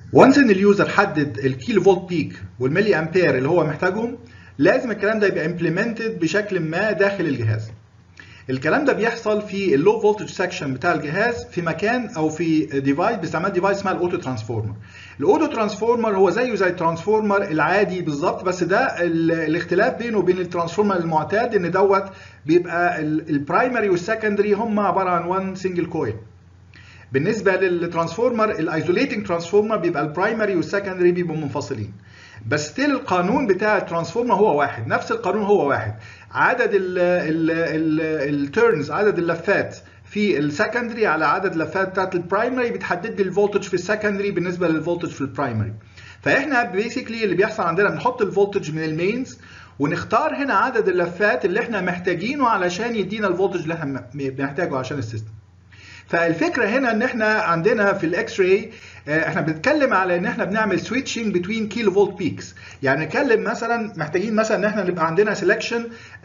وانس ان اليوزر حدد الكيلو فولت بيك والملي امبير اللي هو محتاجهم لازم الكلام ده يبقى امبلمنتد بشكل ما داخل الجهاز الكلام ده بيحصل في اللو فولتج سكشن بتاع الجهاز في مكان او في ديفايس باستعمال ديفايس اسمها الاوتو ترانسفورمر الاوتو ترانسفورمر هو زيه زي الترانسفورمر العادي بالظبط بس ده الاختلاف بينه وبين الترانسفورمر المعتاد ان دوت بيبقى البرايمري والسكندري هم عباره عن وان سنجل كويل بالنسبه للترانسفورمر الايزوليتنج ترانسفورمر بيبقى البرايمري والسكندري بيبقوا منفصلين بس ستيل القانون بتاع الترانسفورمر هو واحد نفس القانون هو واحد عدد التيرنز عدد اللفات في السكندري على عدد اللفات بتاعت البرايمري بتحدد لي الفولتج في السكندري بالنسبه للفولتج في البرايمري فاحنا بيسكلي اللي بيحصل عندنا بنحط الفولتج من المينز ونختار هنا عدد اللفات اللي احنا محتاجينه علشان يدينا الفولتج اللي احنا بنحتاجه عشان السيستم فالفكره هنا ان احنا عندنا في الاكس راي احنا بنتكلم على ان احنا بنعمل سويتشنج بتوين كيلو فولت بيكس يعني نتكلم مثلا محتاجين مثلا ان احنا نبقى عندنا سelection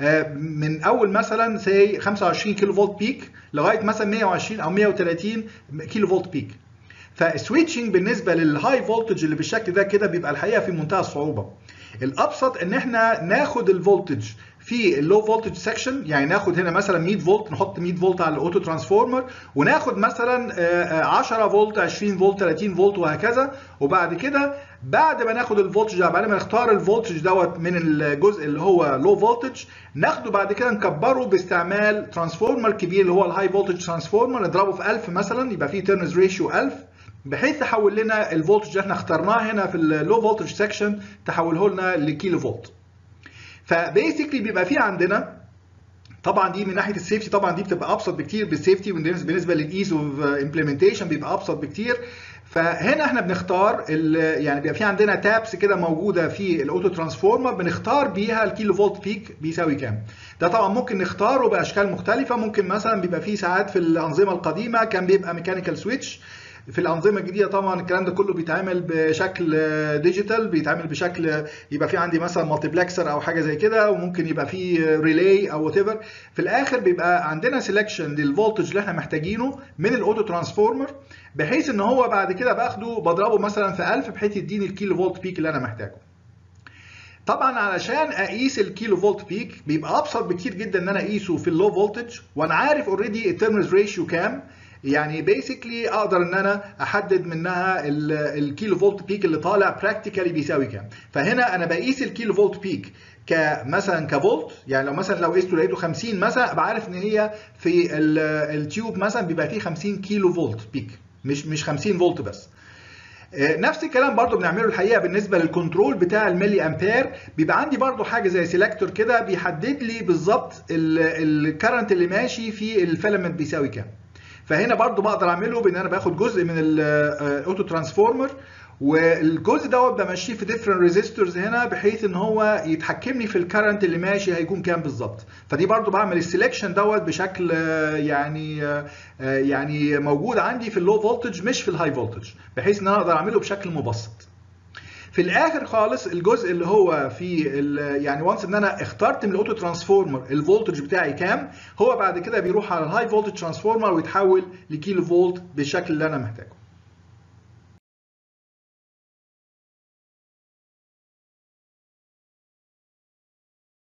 من اول مثلا سي 25 كيلو فولت بيك لغايه مثلا 120 او 130 كيلو فولت بيك فالسويتشنج بالنسبه للهاي فولتج اللي بالشكل ده كده بيبقى الحقيقه في منتهى الصعوبه الابسط ان احنا ناخد الفولتج في اللو فولتج سكشن يعني ناخد هنا مثلا 100 فولت نحط 100 فولت على الاوتو ترانسفورمر وناخد مثلا 10 فولت 20 فولت 30 فولت وهكذا وبعد كده بعد ما ناخد الفولتج ده بعد ما نختار الفولتج دوت من الجزء اللي هو لو فولتج ناخده بعد كده نكبره باستعمال ترانسفورمر كبير اللي هو الهاي فولتج ترانسفورمر نضربه في 1000 مثلا يبقى فيه تيرنز ريشيو 1000 بحيث تحول لنا الفولتج اللي احنا اخترناه هنا في اللو فولتج سكشن تحوله لنا لكيلو فولت فبيسكلي بيبقى في عندنا طبعا دي من ناحيه السيفتي طبعا دي بتبقى ابسط بكتير بالسيفتي بالنسبه للايز اوف امبلمنتيشن بيبقى ابسط بكتير فهنا احنا بنختار يعني بيبقى في عندنا تابس كده موجوده في الاوتو ترانسفورمر بنختار بيها الكيلو فولت بيك بيساوي كام ده طبعا ممكن نختاره باشكال مختلفه ممكن مثلا بيبقى في ساعات في الانظمه القديمه كان بيبقى ميكانيكال سويتش في الانظمه الجديده طبعا الكلام ده كله بيتعمل بشكل ديجيتال بيتعمل بشكل يبقى في عندي مثلا مالتيبلكسر او حاجه زي كده وممكن يبقى في ريلاي او وات ايفر في الاخر بيبقى عندنا سelection للفولتج اللي احنا محتاجينه من الاوتو ترانسفورمر بحيث ان هو بعد كده باخده بضربه مثلا في 1000 بحيث يديني الكيلو فولت بيك اللي انا محتاجه طبعا علشان اقيس الكيلو فولت بيك بيبقى ابسط بكتير جدا ان انا اقيسه في اللو فولتج وانا عارف اوريدي التيرنز ريشيو كام يعني بيسكلي اقدر ان انا احدد منها الكيلو فولت بيك اللي طالع براكتيكالي بيساوي كام فهنا انا بقيس الكيلو فولت بيك كمثلا كفولت يعني لو مثلا لو قيسته لقيته 50 مثلا ابقى عارف ان هي في التيوب مثلا بيبقى فيه 50 كيلو فولت بيك مش مش 50 فولت بس نفس الكلام برضو بنعمله الحقيقه بالنسبه للكنترول بتاع الملي امبير بيبقى عندي برضو حاجه زي سيلكتور كده بيحدد لي بالظبط الكرنت اللي ماشي في الفيلامنت بيساوي كام فهنا برضو بقدر اعمله بان انا باخد جزء من الاوتو ترانسفورمر والجزء دوت بمشيه في ديفرنت ريزيستورز هنا بحيث ان هو يتحكم لي في الكرنت اللي ماشي هيكون كام بالظبط فدي برضو بعمل السلكشن دوت بشكل يعني يعني موجود عندي في اللو فولتج مش في الهاي فولتج بحيث ان انا اقدر اعمله بشكل مبسط في الاخر خالص الجزء اللي هو في يعني وانس ان انا اخترت من الاوتو ترانسفورمر الفولتج بتاعي كام هو بعد كده بيروح على الهاي فولتج ترانسفورمر ويتحول لكيلو فولت بالشكل اللي انا محتاجه